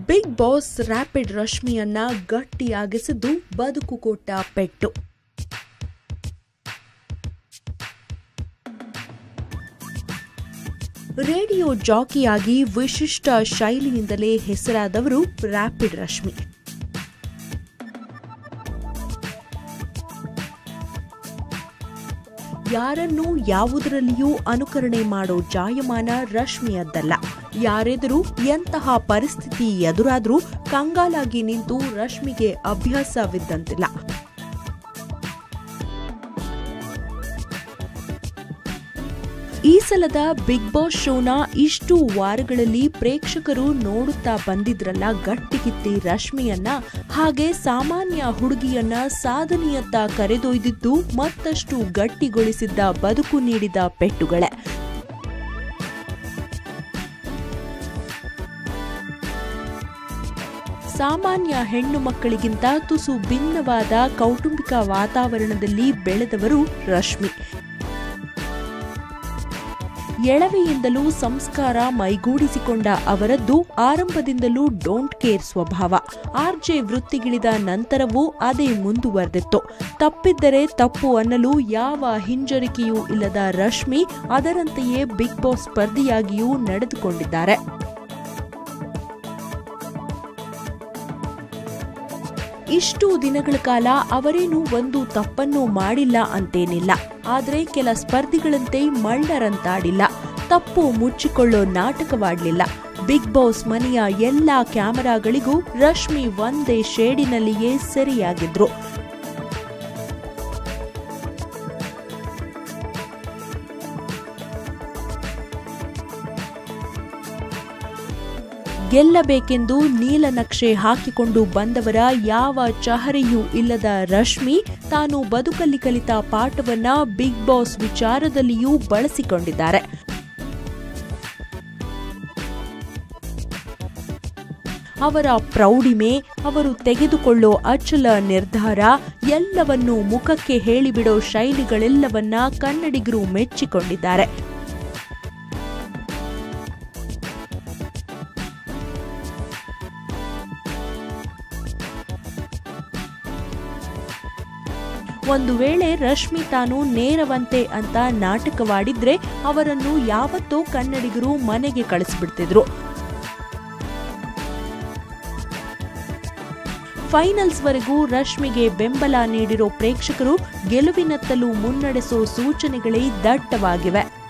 big boss rapid ರಶ್ಮಿಯನ್ನ ಗಟ್ಟಿಯಾಗಿಸಿದ್ದು ಬದುಕು ಕೊಟ್ಟ ಪೆಟ್ಟು ರೇಡಿಯೋ ಜಾಕಿಯಾಗಿ ವಿಶಿಷ್ಟ ಶೈಲಿಯಿಂದಲೇ ಹೆಸರಾದವರು ರ್ಯಾಪಿಡ್ ರಶ್ಮಿ ಯಾರನ್ನೂ ಯಾವುದರಲ್ಲಿಯೂ ಅನುಕರಣೆ ಮಾಡೋ ಜಾಯಮಾನ ರಶ್ಮಿಯದ್ದಲ್ಲ ಯಾರೆದುರು ಎಂತಹ ಪರಿಸ್ಥಿತಿ ಎದುರಾದ್ರೂ ಕಂಗಾಲಾಗಿ ನಿಂತು ರಶ್ಮಿಗೆ ಅಭ್ಯಾಸವಿದ್ದಂತಿಲ್ಲ ಈ ಸಲದ ಬಿಗ್ ಬಾಸ್ ಶೋನ ಇಷ್ಟು ವಾರಗಳಲ್ಲಿ ಪ್ರೇಕ್ಷಕರು ನೋಡುತ್ತಾ ಬಂದಿದ್ರಲ್ಲ ಗಟ್ಟಿಗಿತ್ತಿ ರಶ್ಮಿಯನ್ನ ಹಾಗೆ ಸಾಮಾನ್ಯ ಹುಡುಗಿಯನ್ನ ಸಾಧನೆಯತ್ತ ಕರೆದೊಯ್ದಿದ್ದು ಮತ್ತಷ್ಟು ಗಟ್ಟಿಗೊಳಿಸಿದ್ದ ಬದುಕು ನೀಡಿದ ಪೆಟ್ಟುಗಳೇ ಸಾಮಾನ್ಯ ಹೆಣ್ಣು ಮಕ್ಕಳಿಗಿಂತ ತುಸು ಭಿನ್ನವಾದ ಕೌಟುಂಬಿಕ ವಾತಾವರಣದಲ್ಲಿ ಬೆಳೆದವರು ರಶ್ಮಿ ಎಳವೆಯಿಂದಲೂ ಸಂಸ್ಕಾರ ಮೈಗೂಡಿಸಿಕೊಂಡ ಅವರದ್ದು ಆರಂಭದಿಂದಲೂ ಡೋಂಟ್ ಕೇರ್ ಸ್ವಭಾವ ಆರ್ಜೆ ವೃತ್ತಿಗಿಳಿದ ನಂತರವೂ ಅದೇ ಮುಂದುವರೆದಿತ್ತು ತಪ್ಪಿದ್ದರೆ ತಪ್ಪು ಅನ್ನಲು ಯಾವ ಹಿಂಜರಿಕೆಯೂ ಇಲ್ಲದ ರಶ್ಮಿ ಅದರಂತೆಯೇ ಬಿಗ್ ಬಾಸ್ ಸ್ಪರ್ಧಿಯಾಗಿಯೂ ನಡೆದುಕೊಂಡಿದ್ದಾರೆ ಇಷ್ಟು ದಿನಗಳ ಕಾಲ ಅವರೇನು ಒಂದು ತಪ್ಪನ್ನು ಮಾಡಿಲ್ಲ ಅಂತೇನಿಲ್ಲ ಆದ್ರೆ ಕೆಲ ಸ್ಪರ್ಧಿಗಳಂತೆ ಮಳ್ಳರಂತಾಡಿಲ್ಲ ತಪ್ಪು ಮುಚ್ಚಿಕೊಳ್ಳೋ ನಾಟಕವಾಡ್ಲಿಲ್ಲ ಬಿಗ್ ಬಾಸ್ ಮನೆಯ ಎಲ್ಲಾ ಕ್ಯಾಮೆರಾಗಳಿಗೂ ರಶ್ಮಿ ಒಂದೇ ಶೇಡಿನಲ್ಲಿಯೇ ಸೆರೆಯಾಗಿದ್ರು ಗೆಲ್ಲಬೇಕೆಂದು ನೀಲನಕ್ಷೆ ಹಾಕಿಕೊಂಡು ಬಂದವರ ಯಾವ ಚಹರೆಯೂ ಇಲ್ಲದ ರಶ್ಮಿ ತಾನು ಬದುಕಲ್ಲಿ ಕಲಿತ ಪಾಠವನ್ನ ಬಿಗ್ ಬಾಸ್ ವಿಚಾರದಲ್ಲಿಯೂ ಬಳಸಿಕೊಂಡಿದ್ದಾರೆ ಅವರ ಪ್ರೌಢಿಮೆ ಅವರು ತೆಗೆದುಕೊಳ್ಳೋ ಅಚಲ ನಿರ್ಧಾರ ಎಲ್ಲವನ್ನೂ ಮುಖಕ್ಕೆ ಹೇಳಿಬಿಡೋ ಶೈಲಿಗಳೆಲ್ಲವನ್ನ ಕನ್ನಡಿಗರು ಮೆಚ್ಚಿಕೊಂಡಿದ್ದಾರೆ ಒಂದು ವೇಳೆ ರಶ್ಮಿ ತಾನು ನೇರವಂತೆ ಅಂತ ನಾಟಕವಾಡಿದ್ರೆ ಅವರನ್ನು ಯಾವತ್ತೋ ಕನ್ನಡಿಗರು ಮನೆಗೆ ಕಳಿಸ್ಬಿಡ್ತಿದ್ರು ಫೈನಲ್ಸ್ವರೆಗೂ ರಶ್ಮಿಗೆ ಬೆಂಬಲ ನೀಡಿರೋ ಪ್ರೇಕ್ಷಕರು ಗೆಲುವಿನತ್ತಲೂ ಮುನ್ನಡೆಸೋ ಸೂಚನೆಗಳೇ ದಟ್ಟವಾಗಿವೆ